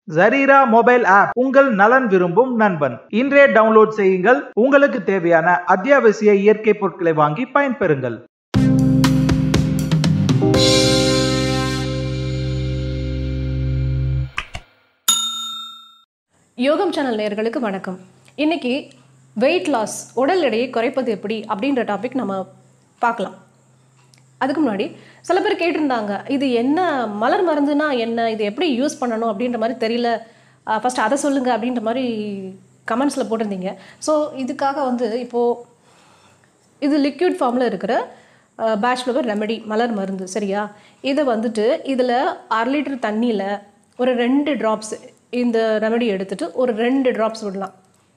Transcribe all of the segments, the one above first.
ஜரீரா mobile app உங்கள் நலன் விரும்பும் நண்பன் இன்றே டவுன்லோட் செய்யுங்கள் உங்களுக்கு தேவையான அத்தியாவசிய இயற்கை பொருட்களை வாங்கி பயன்பெறுங்கள் யோகம் சேனல் நேயர்களுக்கு வணக்கம் இன்னைக்கு வெயிட் லாஸ் உடல் எடையை குறைப்பது எப்படி அப்படின்ற டாபிக் நம்ம பார்க்கலாம் அதுக்கு முன்னாடி சில பேர் கேட்டிருந்தாங்க இது என்ன மலர் மருந்துனா என்ன இது எப்படி யூஸ் பண்ணணும் அப்படின்ற மாதிரி தெரியல ஃபர்ஸ்ட் அதை சொல்லுங்க அப்படின்ற மாதிரி கமெண்ட்ஸில் போட்டிருந்தீங்க ஸோ இதுக்காக வந்து இப்போது இது லிக்விட் ஃபார்மில் இருக்கிற பேட்ச் ஃப்ளவர் ரெமெடி மலர் மருந்து சரியா இதை வந்துட்டு இதில் அரை லிட்டர் தண்ணியில் ஒரு ரெண்டு ட்ராப்ஸ் இந்த ரெமெடி எடுத்துட்டு ஒரு ரெண்டு ட்ராப்ஸ் விடலாம்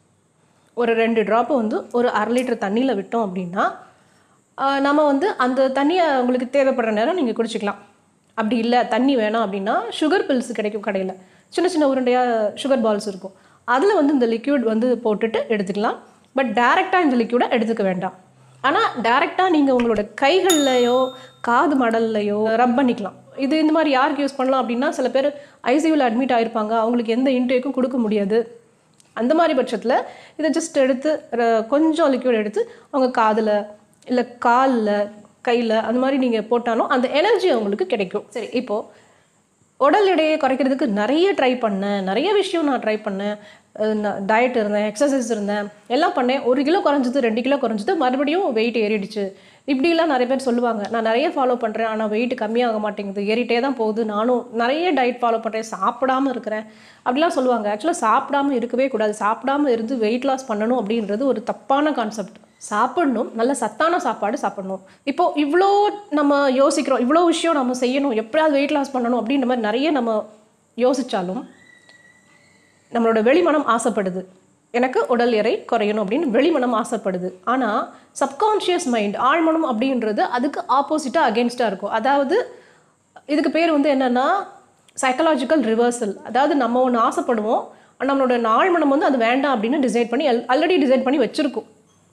ஒரு ரெண்டு ட்ராப்பு வந்து ஒரு அரை லிட்டர் தண்ணியில் விட்டோம் அப்படின்னா ஆஹ் நம்ம வந்து அந்த தண்ணியை உங்களுக்கு தேவைப்படுற நேரம் நீங்கள் குடிச்சிக்கலாம் அப்படி இல்லை தண்ணி வேணாம் அப்படின்னா சுகர் பில்ஸ் கிடைக்கும் கடையில் சின்ன சின்ன உருண்டையாக சுகர் பால்ஸ் இருக்கும் அதில் வந்து இந்த லிக்யூட் வந்து போட்டுட்டு எடுத்துக்கலாம் பட் டேரெக்டாக இந்த லிக்யூடை எடுத்துக்க வேண்டாம் ஆனால் டேரெக்டாக நீங்கள் உங்களோட கைகள்லையோ காது மடல்லையோ ரப் பண்ணிக்கலாம் இது இந்த மாதிரி யாருக்கு யூஸ் பண்ணலாம் அப்படின்னா சில பேர் ஐசியூவில் அட்மிட் ஆயிருப்பாங்க அவங்களுக்கு எந்த இன்டேக்கும் கொடுக்க முடியாது அந்த மாதிரி பட்சத்தில் இதை ஜஸ்ட் எடுத்து ர- கொஞ்சம் லிக்விட் எடுத்து அவங்க காதில் இல்லை காலில் கையில் அந்த மாதிரி நீங்கள் போட்டாலும் அந்த எனர்ஜி அவங்களுக்கு கிடைக்கும் சரி இப்போது உடல் எடையை குறைக்கிறதுக்கு நிறைய ட்ரை பண்ணேன் நிறைய விஷயம் நான் ட்ரை பண்ணேன் டயட் இருந்தேன் எக்ஸசைஸ் இருந்தேன் எல்லாம் பண்ணேன் ஒரு கிலோ குறைஞ்சது ரெண்டு கிலோ குறைஞ்சது மறுபடியும் வெயிட் ஏறிடுச்சு இப்படிலாம் நிறைய பேர் சொல்லுவாங்க நான் நிறைய ஃபாலோ பண்ணுறேன் ஆனால் வெயிட் கம்மியாக மாட்டேங்குது ஏறிட்டே தான் போகுது நானும் நிறைய டயட் ஃபாலோ பண்ணுறேன் சாப்பிடாம இருக்கிறேன் அப்படிலாம் சொல்லுவாங்க ஆக்சுவலாக சாப்பிடாம இருக்கவே கூடாது சாப்பிடாம இருந்து வெயிட் லாஸ் பண்ணணும் அப்படின்றது ஒரு தப்பான கான்செப்ட் சாப்பிடணும் நல்ல சத்தான சாப்பாடு சாப்பிடணும் இப்போ இவ்வளோ நம்ம யோசிக்கிறோம் இவ்வளோ விஷயம் நம்ம செய்யணும் எப்படியாவது வெயிட் லாஸ் பண்ணணும் அப்படின்ற மாதிரி நிறைய நம்ம யோசிச்சாலும் நம்மளோட வெளிமனம் ஆசைப்படுது எனக்கு உடல் எடை குறையணும் அப்படின்னு வெளிமனம் ஆசைப்படுது ஆனால் சப்கான்ஷியஸ் மைண்ட் ஆழ்மனம் அப்படின்றது அதுக்கு ஆப்போசிட்டாக அகேன்ஸ்டாக இருக்கும் அதாவது இதுக்கு பேர் வந்து என்னென்னா சைக்கலாஜிக்கல் ரிவர்சல் அதாவது நம்ம ஒன்று ஆசைப்படுவோம் ஆனா நம்மளோட ஆழ்மனம் வந்து அது வேண்டாம் அப்படின்னு டிசைட் பண்ணி ஆல்ரெடி டிசைட் பண்ணி வச்சுருக்கும்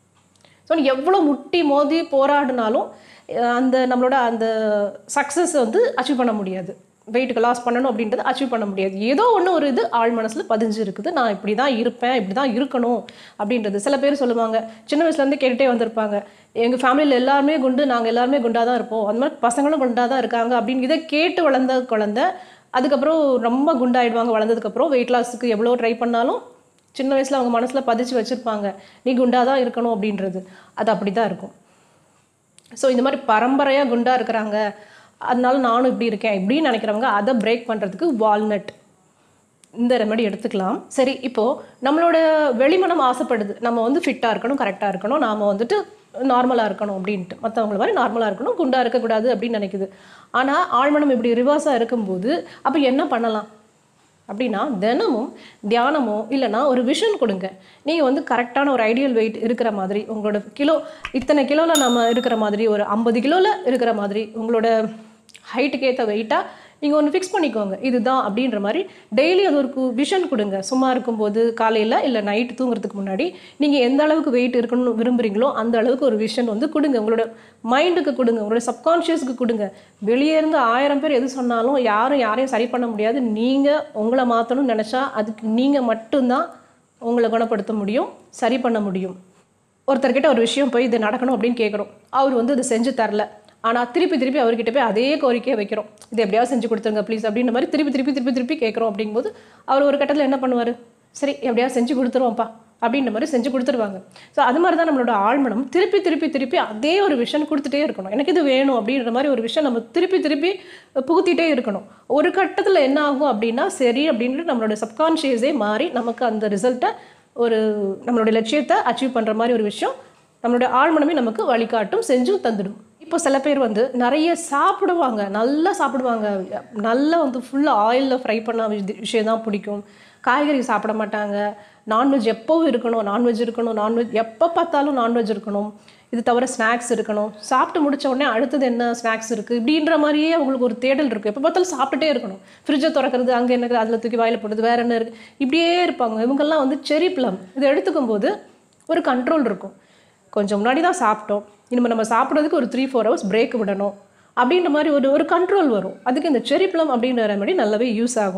ஸோ எவ்வளோ முட்டி மோதி போராடினாலும் அஹ் அந்த நம்மளோட அந்த சக்ஸஸ் வந்து அச்சீவ் பண்ண முடியாது வெயிட்டுக்கு லாஸ் பண்ணணும் அப்படின்றது அச்சீவ் பண்ண முடியாது ஏதோ ஒன்று ஒரு இது ஆழ் மனசில் பதிஞ்சு இருக்குது நான் இப்படி தான் இருப்பேன் இப்படி தான் இருக்கணும் அப்படின்றது சில பேர் சொல்லுவாங்க சின்ன வயசுலேருந்து கேட்டுகிட்டே வந்திருப்பாங்க எங்கள் ஃபேமிலியில் எல்லாருமே குண்டு நாங்கள் எல்லாருமே குண்டாக தான் இருப்போம் அந்த மாதிரி பசங்களும் குண்டாக தான் இருக்காங்க அப்படின்னு இதை கேட்டு வளர்ந்த குழந்தை அதுக்கப்புறம் ரொம்ப குண்டாயிடுவாங்க வளர்ந்ததுக்கப்புறம் வெயிட் லாஸுக்கு எவ்வளோ ட்ரை பண்ணாலும் சின்ன வயசில் அவங்க மனசில் பதிச்சு வச்சுருப்பாங்க நீ குண்டாக தான் இருக்கணும் அப்படின்றது அது அப்படி தான் இருக்கும் ஸோ இந்த மாதிரி பரம்பரையாக குண்டாக இருக்கிறாங்க அதனால நானும் இப்படி இருக்கேன் இப்படின்னு நினைக்கிறவங்க அதை பிரேக் பண்ணுறதுக்கு வால்நட் இந்த ரெமெடி எடுத்துக்கலாம் சரி இப்போது நம்மளோட வெளிமனம் ஆசைப்படுது நம்ம வந்து ஃபிட்டாக இருக்கணும் கரெக்டாக இருக்கணும் நாம் வந்துட்டு நார்மலாக இருக்கணும் அப்படின்ட்டு மற்றவங்கள மாதிரி நார்மலாக இருக்கணும் குண்டாக இருக்கக்கூடாது அப்படின்னு நினைக்குது ஆனால் ஆழ்மனம் இப்படி ரிவர்ஸாக இருக்கும்போது அப்போ என்ன பண்ணலாம் அப்படின்னா தினமும் தியானமோ இல்லைன்னா ஒரு விஷன் கொடுங்க நீங்கள் வந்து கரெக்டான ஒரு ஐடியல் வெயிட் இருக்கிற மாதிரி உங்களோட கிலோ இத்தனை கிலோவில் நம்ம இருக்கிற மாதிரி ஒரு ஐம்பது கிலோவில் இருக்கிற மாதிரி உங்களோட ஹைட்டுக்கு ஏற்ற வெயிட்டாக நீங்கள் ஒன்று ஃபிக்ஸ் பண்ணிக்கோங்க இதுதான் அப்படின்ற மாதிரி டெய்லி அது ஒரு விஷன் கொடுங்க சும்மா இருக்கும்போது காலையில் இல்லை நைட்டு தூங்குறதுக்கு முன்னாடி நீங்கள் எந்த அளவுக்கு வெயிட் இருக்கணும்னு விரும்புகிறீங்களோ அந்த அளவுக்கு ஒரு விஷன் வந்து கொடுங்க உங்களோட மைண்டுக்கு கொடுங்க உங்களோட சப்கான்ஷியஸ்க்கு கொடுங்க வெளியே இருந்து ஆயிரம் பேர் எது சொன்னாலும் யாரும் யாரையும் சரி பண்ண முடியாது நீங்கள் உங்களை மாற்றணும்னு நினச்சா அதுக்கு நீங்கள் மட்டும்தான் உங்களை குணப்படுத்த முடியும் சரி பண்ண முடியும் ஒருத்தர்கிட்ட ஒரு விஷயம் போய் இது நடக்கணும் அப்படின்னு கேட்குறோம் அவர் வந்து இது செஞ்சு தரல ஆனால் திருப்பி திருப்பி அவர்கிட்ட போய் அதே கோரிக்கையை வைக்கிறோம் இது எப்படியாவது செஞ்சு கொடுத்துருங்க ப்ளீஸ் அப்படின்ற மாதிரி திருப்பி திருப்பி திருப்பி திருப்பி கேட்குறோம் அப்படிங்கும்போது அவர் ஒரு கட்டத்தில் என்ன பண்ணுவார் சரி எப்படியாவது செஞ்சு கொடுத்துருவோம்ப்பா அப்படின்ற மாதிரி செஞ்சு கொடுத்துருவாங்க ஸோ அது மாதிரி தான் நம்மளோட ஆழ்மனம் திருப்பி திருப்பி திருப்பி அதே ஒரு விஷன் கொடுத்துட்டே இருக்கணும் எனக்கு இது வேணும் அப்படின்ற மாதிரி ஒரு விஷயம் நம்ம திருப்பி திருப்பி புகுத்திட்டே இருக்கணும் ஒரு கட்டத்தில் என்ன ஆகும் அப்படின்னா சரி அப்படின்ட்டு நம்மளோட சப்கான்ஷியஸே மாறி நமக்கு அந்த ரிசல்ட்டை ஒரு நம்மளுடைய லட்சியத்தை அச்சீவ் பண்ணுற மாதிரி ஒரு விஷயம் நம்மளுடைய ஆழ்மனமே நமக்கு வழிகாட்டும் செஞ்சும் தந்துடும் இப்போ சில பேர் வந்து நிறைய சாப்பிடுவாங்க நல்லா சாப்பிடுவாங்க நல்லா வந்து ஃபுல்லாக ஆயிலில் ஃப்ரை பண்ண விஷ- விஷயம் தான் பிடிக்கும் காய்கறி சாப்பிட மாட்டாங்க நான்வெஜ் எப்போவும் இருக்கணும் நான்வெஜ் இருக்கணும் நான்வெஜ் எப்போ பார்த்தாலும் நான்வெஜ் இருக்கணும் இது தவிர ஸ்நாக்ஸ் இருக்கணும் சாப்பிட்டு முடிச்ச உடனே அடுத்தது என்ன ஸ்நாக்ஸ் இருக்குது இப்படின்ற மாதிரியே அவங்களுக்கு ஒரு தேடல் இருக்குது எப்போ பார்த்தாலும் சாப்பிட்டுட்டே இருக்கணும் ஃப்ரிட்ஜை திறக்கிறது அங்கே என்ன இருக்குது அதில் தூக்கி வாயில் போடுறது வேற என்ன இருக்குது இப்படியே இருப்பாங்க இவங்கெல்லாம் வந்து செரி ப்ளம் இதை எடுத்துக்கும் போது ஒரு கண்ட்ரோல் இருக்கும் கொஞ்சம் முன்னாடி தான் சாப்பிட்டோம் இனிமேல் நம்ம சாப்பிட்றதுக்கு ஒரு த்ரீ ஃபோர் ஹவர்ஸ் பிரேக் விடணும் அப்படின்ற மாதிரி ஒரு ஒரு கண்ட்ரோல் வரும் அதுக்கு இந்த செரி ப்ளம் அப்படின்ற ரெமெடி நல்லாவே யூஸ் ஆகும்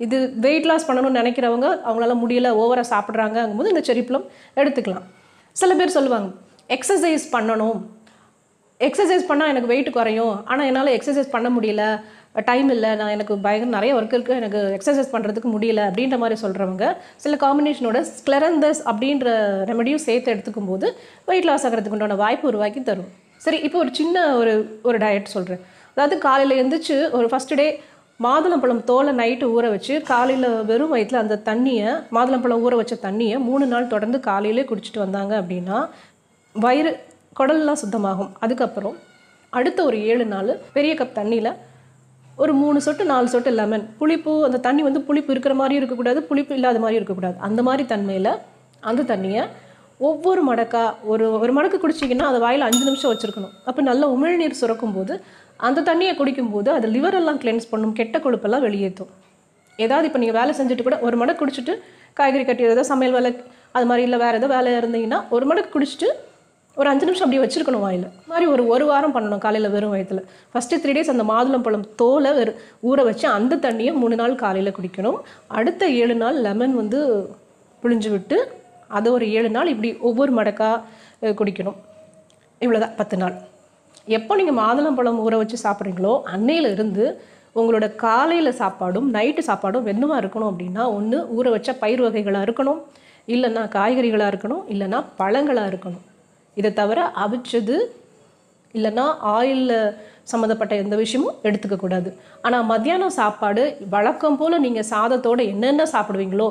இது வெயிட் லாஸ் பண்ணணும்னு நினைக்கிறவங்க அவங்களால முடியல ஓவராக சாப்பிட்றாங்கங்கும்போது இந்த செரி ப்ளம் எடுத்துக்கலாம் சில பேர் சொல்லுவாங்க எக்ஸசைஸ் பண்ணணும் எக்ஸசைஸ் பண்ணால் எனக்கு வெயிட் குறையும் ஆனால் என்னால் எக்ஸசைஸ் பண்ண முடியல டைம் இல்லை நான் எனக்கு பயங்கர நிறைய ஒர்க் இருக்குது எனக்கு எக்ஸசைஸ் பண்ணுறதுக்கு முடியல அப்படின்ற மாதிரி சொல்கிறவங்க சில காம்பினேஷனோட ஸ்க்ளெரந்தஸ் அப்படின்ற ரெமடியும் சேர்த்து எடுத்துக்கும் போது வெயிட் லாஸ் ஆகிறதுக்கு உண்டான வாய்ப்பு உருவாக்கி தரும் சரி இப்போ ஒரு சின்ன ஒரு ஒரு டயட் சொல்கிறேன் அதாவது காலையில் எழுந்திரிச்சு ஒரு ஃபஸ்ட் டே மாதுளம்பழம் தோலை நைட்டு ஊற வச்சு காலையில் வெறும் வயிற்றில் அந்த தண்ணியை மாதுளம்பழம் ஊற வச்ச தண்ணியை மூணு நாள் தொடர்ந்து காலையிலே குடிச்சிட்டு வந்தாங்க அப்படின்னா வயிறு குடல்லாம் சுத்தமாகும் அதுக்கப்புறம் அடுத்த ஒரு ஏழு நாள் பெரிய கப் தண்ணியில் ஒரு மூணு சொட்டு நாலு சொட்டு லெமன் புளிப்பு அந்த தண்ணி வந்து புளிப்பு இருக்கிற மாதிரி இருக்கக்கூடாது புளிப்பு இல்லாத மாதிரி இருக்கக்கூடாது அந்த மாதிரி தன்மையில் அந்த தண்ணியை ஒவ்வொரு மடக்கா ஒரு ஒரு மடக்கு குடிச்சிங்கன்னா அதை வாயில் அஞ்சு நிமிஷம் வச்சுருக்கணும் அப்போ நல்ல உமிழ்நீர் சுரக்கும் போது அந்த தண்ணியை குடிக்கும்போது அது liver எல்லாம் கிளென்ஸ் பண்ணும் கெட்ட கொழுப்பெல்லாம் வெளியேற்றும் ஏதாவது இப்போ நீங்கள் வேலை செஞ்சுட்டு கூட ஒரு மடக்கு குடிச்சிட்டு காய்கறி கட்டி ஏதோ சமையல் வேலை அது மாதிரி இல்லை வேறு ஏதோ வேலை இருந்தீங்கன்னா ஒரு மடக்கு குடிச்சிட்டு ஒரு அஞ்சு நிமிஷம் அப்படியே வச்சிருக்கணும் வாயில் மாதிரி ஒரு ஒரு வாரம் பண்ணணும் காலையில் வெறும் வயிற்றுல ஃபஸ்ட்டு த்ரீ டேஸ் அந்த மாதுளம்பழம் தோலை வெறு ஊற வச்சு அந்த தண்ணியை மூணு நாள் காலையில் குடிக்கணும் அடுத்த ஏழு நாள் லெமன் வந்து புழிஞ்சு விட்டு அதை ஒரு ஏழு நாள் இப்படி ஒவ்வொரு மடக்கா அஹ், குடிக்கணும் இவ்வளோதான் பத்து நாள் எப்போ நீங்கள் மாதுளம்பழம் ஊற வச்சு சாப்பிட்றீங்களோ அன்னையில இருந்து உங்களோட காலையில் சாப்பாடும் நைட்டு சாப்பாடும் வெண்ணுமா இருக்கணும் அப்படின்னா ஒன்று ஊற வச்ச பயிர் வகைகளாக இருக்கணும் இல்லைன்னா காய்கறிகளாக இருக்கணும் இல்லைன்னா பழங்களாக இருக்கணும் இதை தவிர அவிச்சது இல்லைன்னா ஆயிலில் சம்மந்தப்பட்ட எந்த விஷயமும் எடுத்துக்க கூடாது ஆனால் மத்தியானம் சாப்பாடு வழக்கம் போல் நீங்கள் சாதத்தோட என்னென்ன சாப்பிடுவீங்களோ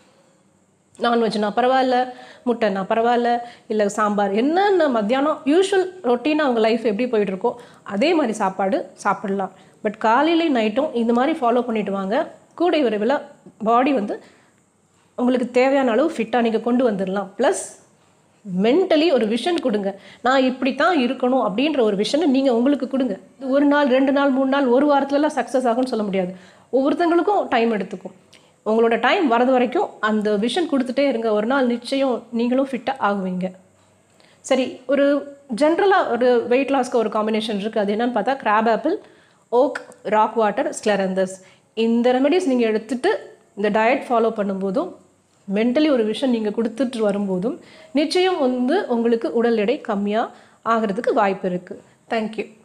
நான்வெஜ்னா பரவாயில்ல முட்டைனா பரவாயில்ல இல்லை சாம்பார் என்னென்ன மத்தியானம் யூஷுவல் ரொட்டீனாக அவங்க லைஃப் எப்படி போயிட்டு இருக்கோ அதே மாதிரி சாப்பாடு சாப்பிடலாம் பட் காலையிலே நைட்டும் இந்த மாதிரி ஃபாலோ பண்ணிட்டு வாங்க கூடை விரைவில் பாடி வந்து உங்களுக்கு தேவையான அளவு ஃபிட்டாக நீங்கள் கொண்டு வந்துடலாம் ப்ளஸ் மென்டலி ஒரு விஷன் கொடுங்க நான் இப்படி தான் இருக்கணும் அப்படின்ற ஒரு விஷனை நீங்கள் உங்களுக்கு கொடுங்க இது ஒரு நாள் ரெண்டு நாள் மூணு நாள் ஒரு வாரத்துலலாம் சக்ஸஸ் ஆகும்னு சொல்ல முடியாது ஒவ்வொருத்தங்களுக்கும் டைம் எடுத்துக்கும் உங்களோட டைம் வரது வரைக்கும் அந்த விஷன் கொடுத்துட்டே இருங்க ஒரு நாள் நிச்சயம் நீங்களும் ஃபிட்டாக ஆகுவீங்க சரி ஒரு ஜென்ரலாக ஒரு வெயிட் லாஸ்க்கு ஒரு காம்பினேஷன் இருக்குது அது என்னன்னு பார்த்தா crab apple oak rock water Scleranthus இந்த ரெமெடிஸ் நீங்கள் எடுத்துட்டு இந்த டயட் ஃபாலோ பண்ணும்போதும் மென்டலி ஒரு விஷயம் நீங்கள் கொடுத்துட்டு வரும்போதும் நிச்சயம் வந்து உங்களுக்கு உடல் எடை கம்மியாக ஆகிறதுக்கு வாய்ப்பு இருக்குது தேங்க்யூ